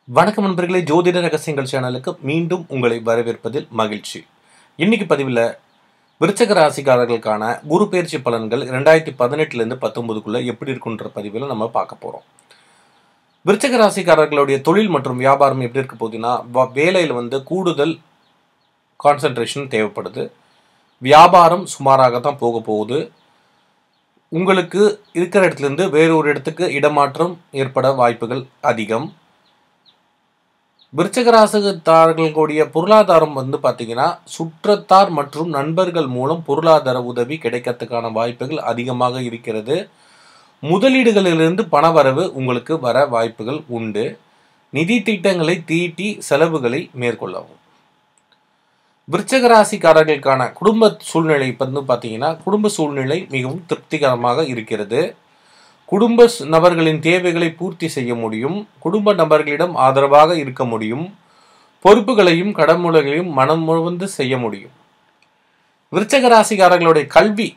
வணக்கம் நண்பர்களே ஜோதிட ரகசியங்கள் சேனலுக்கு மீண்டும் உங்களை வரவேற்பதில் மகிழ்ச்சி இன்னைக்கு பதிவில் விருச்சக ராசிக்காரர்களுக்கான குரு பயிற்சி பலன்கள் ரெண்டாயிரத்தி பதினெட்டுலேருந்து பத்தொன்பதுக்குள்ள எப்படி இருக்குன்ற பதிவில் நம்ம பார்க்க போகிறோம் விருச்சக ராசிக்காரர்களுடைய தொழில் மற்றும் வியாபாரம் எப்படி இருக்க போகுதுன்னா வ- வேலையில் வந்து கூடுதல் கான்சன்ட்ரேஷன் தேவைப்படுது வியாபாரம் சுமாராக தான் போக போகுது உங்களுக்கு இருக்கிற இடத்துலேருந்து வேறொரு இடத்துக்கு இடமாற்றம் ஏற்பட வாய்ப்புகள் அதிகம் விருச்சக ராசிக்காரர்களுடைய பொருளாதாரம் வந்து பார்த்தீங்கன்னா சுற்றத்தார் மற்றும் நண்பர்கள் மூலம் பொருளாதார உதவி கிடைக்கிறதுக்கான வாய்ப்புகள் அதிகமாக இருக்கிறது முதலீடுகளிலிருந்து பணவரவு உங்களுக்கு வர வாய்ப்புகள் உண்டு நிதி திட்டங்களை தீட்டி செலவுகளை மேற்கொள்ளவும் விருச்சக ராசிக்காரர்களுக்கான குடும்ப சூழ்நிலை வந்து பார்த்தீங்கன்னா குடும்ப சூழ்நிலை மிகவும் திருப்திகரமாக இருக்கிறது குடும்ப ஸ்- நபர்களின் தேவைகளை பூர்த்தி செய்ய முடியும் குடும்ப நபர்களிடம் ஆதரவாக இருக்க முடியும் பொறுப்புகளையும் கடமுறைகளையும் மனம் முழுவந்து செய்ய முடியும் விருச்சக ராசிக்காரர்களுடைய கல்வி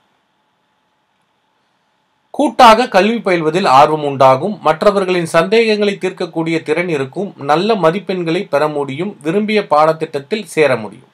கூட்டாக கல்வி பயில்வதில் ஆர்வம் உண்டாகும் மற்றவர்களின் சந்தேகங்களை தீர்க்கக்கூடிய திறன் இருக்கும் நல்ல மதிப்பெண்களை பெற முடியும் விரும்பிய பாடத்திட்டத்தில் சேர முடியும்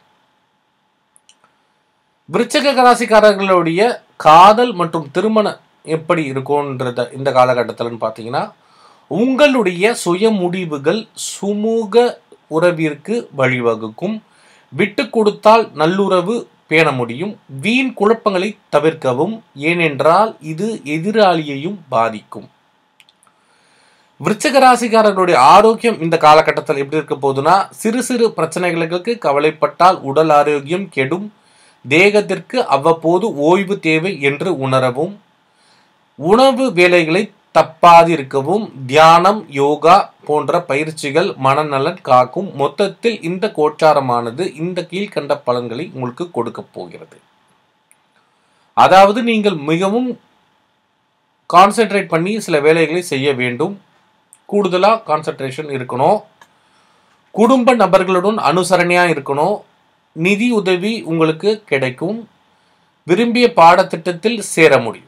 விருச்சக ராசிக்காரர்களுடைய காதல் மற்றும் திருமணம் எப்படி இருக்கும்ன்றத இந்த காலகட்டத்தில்னு பார்த்தீங்கன்னா உங்களுடைய சுய முடிவுகள் சுமூக உறவிற்கு வழிவகுக்கும் விட்டு கொடுத்தால் நல்லுறவு பேண முடியும் வீண் குழப்பங்களை தவிர்க்கவும் ஏனென்றால் இது எதிராளியையும் பாதிக்கும் விருச்சக ராசிக்காரர்களுடைய ஆரோக்கியம் இந்த காலகட்டத்தில் எப்படி இருக்க போகுதுன்னா சிறு சிறு பிரச்சனைகளுக்கு கவலைப்பட்டால் உடல் ஆரோக்கியம் கெடும் தேகத்திற்கு அவ்வப்போது ஓய்வு தேவை என்று உணரவும் உணவு வேலைகளை தப்பாதிருக்கவும் தியானம் யோகா போன்ற பயிற்சிகள் மனநலன் காக்கும் மொத்தத்தில் இந்த கோச்சாரமானது இந்த கீழ்க்கண்ட பலன்களை உங்களுக்கு கொடுக்க போகிறது அதாவது நீங்கள் மிகவும் கான்சென்ட்ரேட் பண்ணி சில வேலைகளை செய்ய வேண்டும் கூடுதலாக கான்சென்ட்ரேஷன் இருக்கணும் குடும்ப நபர்களுடன் அனுசரணையா இருக்கணும் நிதி உதவி உங்களுக்கு கிடைக்கும் விரும்பிய பாடத்திட்டத்தில் சேர முடியும்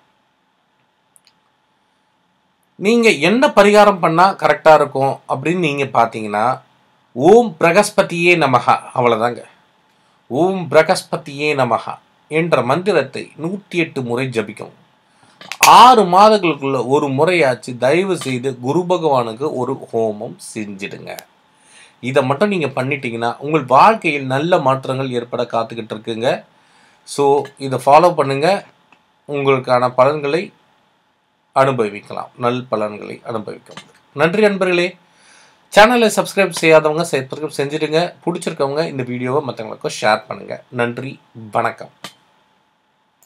நீங்க என்ன பரிகாரம் பண்ணா கரெக்டா இருக்கும் அப்படின்னு நீங்க பார்த்தீங்கன்னா ஓம் பிரகஸ்பதியே நமஹ அவ்வளவுதாங்க ஓம் பிரகஸ்பதியே நமஹ என்ற மந்திரத்தை நூற்றி எட்டு முறை ஜபிக்கும் ஆறு மாதங்களுக்குள்ள ஒரு முறையாச்சு தயவு செய்து குரு பகவானுக்கு ஒரு ஹோமம் செஞ்சிடுங்க இதை மட்டும் நீங்கள் பண்ணிட்டீங்கன்னா உங்கள் வாழ்க்கையில் நல்ல மாற்றங்கள் ஏற்பட காத்துக்கிட்டு இருக்குங்க ஸோ இதை ஃபாலோ பண்ணுங்க உங்களுக்கான பலன்களை அனுபவிக்கலாம் நல் பலன்களை அனுபவிக்க முடியும் நன்றி நண்பர்களே சேனலை சப்ஸ்கிரைப் செய்யாதவங்க சப்ஸ்கிரைப் செஞ்சுடுங்க பிடிச்சிருக்கவங்க இந்த வீடியோவை மற்றவங்களுக்கும் ஷேர் பண்ணுங்க நன்றி வணக்கம்